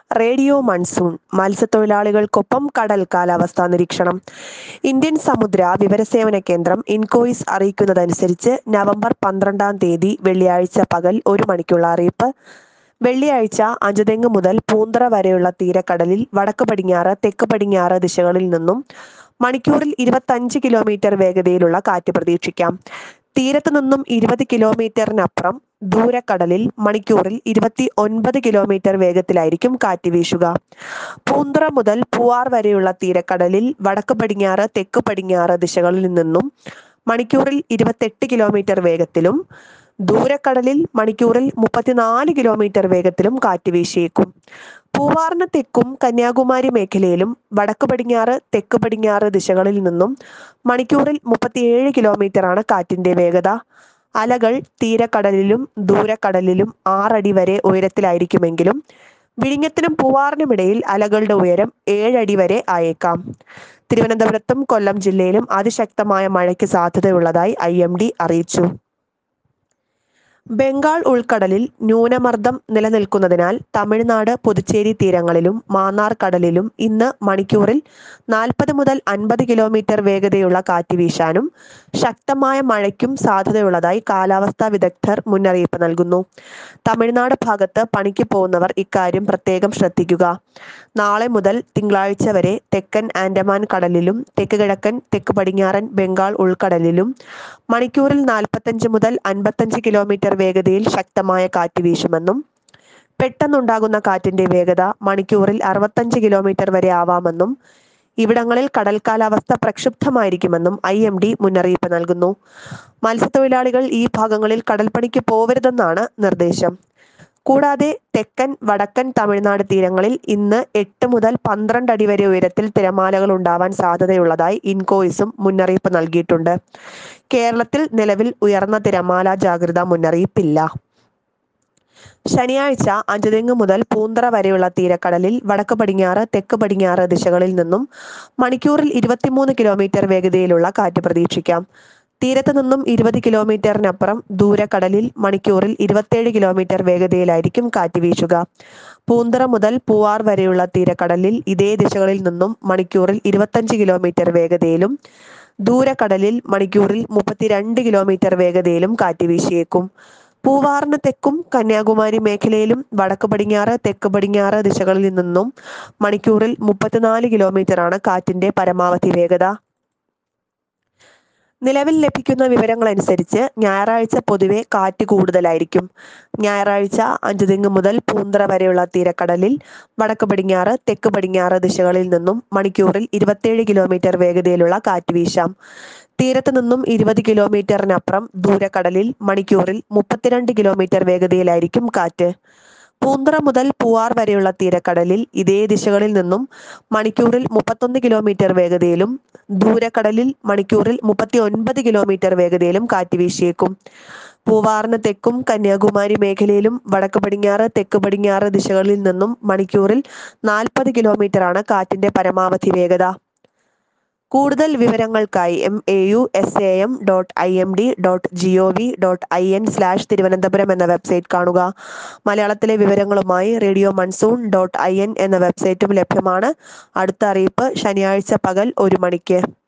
radio monsoon മത്സ്യത്തൊഴിലാളികൾക്കൊപ്പം കടൽ കാലാവസ്ഥാ നിരീക്ഷണം ഇന്ത്യൻ സമുദ്ര വിവരസേവന കേന്ദ്രം ഇൻകോയിസ് അറിയിക്കുന്നതനുസരിച്ച് നവംബർ പന്ത്രണ്ടാം തീയതി വെള്ളിയാഴ്ച പകൽ ഒരു മണിക്കുള്ള അറിയിപ്പ് വെള്ളിയാഴ്ച അഞ്ചുതെങ്ങ് മുതൽ പൂന്തറ വരെയുള്ള തീരക്കടലിൽ വടക്ക് പടിഞ്ഞാറ് തെക്ക് പടിഞ്ഞാറ് ദിശകളിൽ നിന്നും മണിക്കൂറിൽ ഇരുപത്തഞ്ച് കിലോമീറ്റർ വേഗതയിലുള്ള കാറ്റ് പ്രതീക്ഷിക്കാം തീരത്ത് നിന്നും ഇരുപത് കിലോമീറ്ററിനപ്പുറം ദൂരക്കടലിൽ മണിക്കൂറിൽ ഇരുപത്തി ഒൻപത് കിലോമീറ്റർ വേഗത്തിലായിരിക്കും കാറ്റ് വീശുക പൂന്തറ മുതൽ പൂവാർ വരെയുള്ള തീരക്കടലിൽ വടക്ക് പടിഞ്ഞാറ് തെക്ക് പടിഞ്ഞാറ് ദിശകളിൽ നിന്നും മണിക്കൂറിൽ ഇരുപത്തെട്ട് കിലോമീറ്റർ വേഗത്തിലും ദൂരക്കടലിൽ മണിക്കൂറിൽ മുപ്പത്തിനാല് കിലോമീറ്റർ വേഗത്തിലും കാറ്റ് വീശിയേക്കും പൂവാറിന് തെക്കും കന്യാകുമാരി മേഖലയിലും വടക്ക് പടിഞ്ഞാറ് തെക്ക് പടിഞ്ഞാറ് ദിശകളിൽ നിന്നും മണിക്കൂറിൽ മുപ്പത്തിയേഴ് കിലോമീറ്ററാണ് കാറ്റിന്റെ വേഗത അലകൾ തീരക്കടലിലും ദൂരക്കടലിലും ആറടി വരെ ഉയരത്തിലായിരിക്കുമെങ്കിലും വിഴിഞ്ഞത്തിനും പൂവാറിനുമിടയിൽ അലകളുടെ ഉയരം ഏഴടി വരെ ആയേക്കാം തിരുവനന്തപുരത്തും കൊല്ലം ജില്ലയിലും അതിശക്തമായ മഴയ്ക്ക് സാധ്യതയുള്ളതായി ഐ അറിയിച്ചു ബംഗാൾ ഉൾക്കടലിൽ ന്യൂനമർദ്ദം നിലനിൽക്കുന്നതിനാൽ തമിഴ്നാട് പുതുച്ചേരി തീരങ്ങളിലും മാന്നാർ കടലിലും ഇന്ന് മണിക്കൂറിൽ നാൽപ്പത് മുതൽ അൻപത് കിലോമീറ്റർ വേഗതയുള്ള കാറ്റ് വീശാനും ശക്തമായ മഴയ്ക്കും സാധ്യതയുള്ളതായി കാലാവസ്ഥാ വിദഗ്ധർ മുന്നറിയിപ്പ് നൽകുന്നു തമിഴ്നാട് ഭാഗത്ത് പണിക്ക് പോകുന്നവർ ഇക്കാര്യം പ്രത്യേകം ശ്രദ്ധിക്കുക നാളെ മുതൽ തിങ്കളാഴ്ച വരെ തെക്കൻ ആൻഡമാൻ കടലിലും തെക്ക് കിഴക്കൻ തെക്ക് പടിഞ്ഞാറൻ ബംഗാൾ ഉൾക്കടലിലും മണിക്കൂറിൽ നാൽപ്പത്തഞ്ച് മുതൽ അൻപത്തഞ്ച് കിലോമീറ്റർ വേഗതയിൽ ശക്തമായ കാറ്റ് വീശുമെന്നും പെട്ടെന്നുണ്ടാകുന്ന കാറ്റിന്റെ വേഗത മണിക്കൂറിൽ അറുപത്തഞ്ച് കിലോമീറ്റർ വരെ ആവാമെന്നും ഇവിടങ്ങളിൽ കടൽ കാലാവസ്ഥ പ്രക്ഷുബ്ധമായിരിക്കുമെന്നും ഐ എം ഡി മുന്നറിയിപ്പ് നൽകുന്നു മത്സ്യത്തൊഴിലാളികൾ ഈ ഭാഗങ്ങളിൽ കടൽപ്പണിക്ക് പോവരുതെന്നാണ് നിർദ്ദേശം കൂടാതെ തെക്കൻ വടക്കൻ തമിഴ്നാട് തീരങ്ങളിൽ ഇന്ന് എട്ട് മുതൽ പന്ത്രണ്ട് അടി വരെ ഉയരത്തിൽ തിരമാലകൾ ഉണ്ടാവാൻ സാധ്യതയുള്ളതായി ഇൻകോയിസും മുന്നറിയിപ്പ് നൽകിയിട്ടുണ്ട് കേരളത്തിൽ നിലവിൽ ഉയർന്ന തിരമാല ജാഗ്രതാ മുന്നറിയിപ്പില്ല ശനിയാഴ്ച അഞ്ചുതെങ്ങ് മുതൽ പൂന്തറ വരെയുള്ള തീരക്കടലിൽ വടക്ക് പടിഞ്ഞാറ് തെക്ക് പടിഞ്ഞാറ് ദിശകളിൽ നിന്നും മണിക്കൂറിൽ ഇരുപത്തിമൂന്ന് കിലോമീറ്റർ വേഗതയിലുള്ള കാറ്റ് പ്രതീക്ഷിക്കാം തീരത്ത് നിന്നും ഇരുപത് കിലോമീറ്ററിനപ്പുറം ദൂരക്കടലിൽ മണിക്കൂറിൽ ഇരുപത്തേഴ് കിലോമീറ്റർ വേഗതയിലായിരിക്കും കാറ്റ് വീശുക പൂന്തറ മുതൽ പൂവാർ വരെയുള്ള തീരക്കടലിൽ ഇതേ ദിശകളിൽ നിന്നും മണിക്കൂറിൽ ഇരുപത്തഞ്ച് കിലോമീറ്റർ വേഗതയിലും ദൂരക്കടലിൽ മണിക്കൂറിൽ മുപ്പത്തിരണ്ട് കിലോമീറ്റർ വേഗതയിലും കാറ്റ് വീശിയേക്കും പൂവാറിന് തെക്കും കന്യാകുമാരി മേഖലയിലും വടക്ക് പടിഞ്ഞാറ് തെക്ക് പടിഞ്ഞാറ് ദിശകളിൽ നിന്നും മണിക്കൂറിൽ മുപ്പത്തിനാല് കിലോമീറ്ററാണ് കാറ്റിന്റെ പരമാവധി വേഗത നിലവിൽ ലഭിക്കുന്ന വിവരങ്ങൾ അനുസരിച്ച് ഞായറാഴ്ച പൊതുവെ കാറ്റ് കൂടുതലായിരിക്കും ഞായറാഴ്ച അഞ്ചുതെങ്ങ് മുതൽ പൂന്തറ വരെയുള്ള തീരക്കടലിൽ വടക്ക് പടിഞ്ഞാറ് തെക്ക് പടിഞ്ഞാറ് ദിശകളിൽ നിന്നും മണിക്കൂറിൽ ഇരുപത്തേഴ് കിലോമീറ്റർ വേഗതയിലുള്ള കാറ്റ് വീശാം തീരത്ത് നിന്നും ഇരുപത് കിലോമീറ്ററിനപ്പുറം ദൂരക്കടലിൽ മണിക്കൂറിൽ മുപ്പത്തിരണ്ട് കിലോമീറ്റർ വേഗതയിലായിരിക്കും കാറ്റ് പൂന്തറ മുതൽ പൂവാർ വരെയുള്ള തീരക്കടലിൽ ഇതേ ദിശകളിൽ നിന്നും മണിക്കൂറിൽ മുപ്പത്തൊന്ന് കിലോമീറ്റർ വേഗതയിലും ദൂരക്കടലിൽ മണിക്കൂറിൽ മുപ്പത്തി ഒൻപത് കിലോമീറ്റർ വേഗതയിലും കാറ്റ് വീശിയേക്കും പൂവാറിന് തെക്കും കന്യാകുമാരി മേഖലയിലും വടക്ക് പടിഞ്ഞാറ് തെക്ക് പടിഞ്ഞാറ് ദിശകളിൽ നിന്നും മണിക്കൂറിൽ നാൽപ്പത് കിലോമീറ്ററാണ് കാറ്റിന്റെ പരമാവധി വേഗത കൂടുതൽ വിവരങ്ങൾക്കായി M A U S A M dot I M D dot G O V dot I N slash Thiruvananthapuram എന്ന വെബ്സൈറ്റ് കാണുക മലയാളത്തിലെ വിവരങ്ങളുമായി radio monsoon dot I N എന്ന വെബ്സൈറ്റും ലഭ്യമാണ് അടുത്ത അറിയിപ്പ് ശനിയാഴ്ച പകൽ ഒരു മണിക്ക്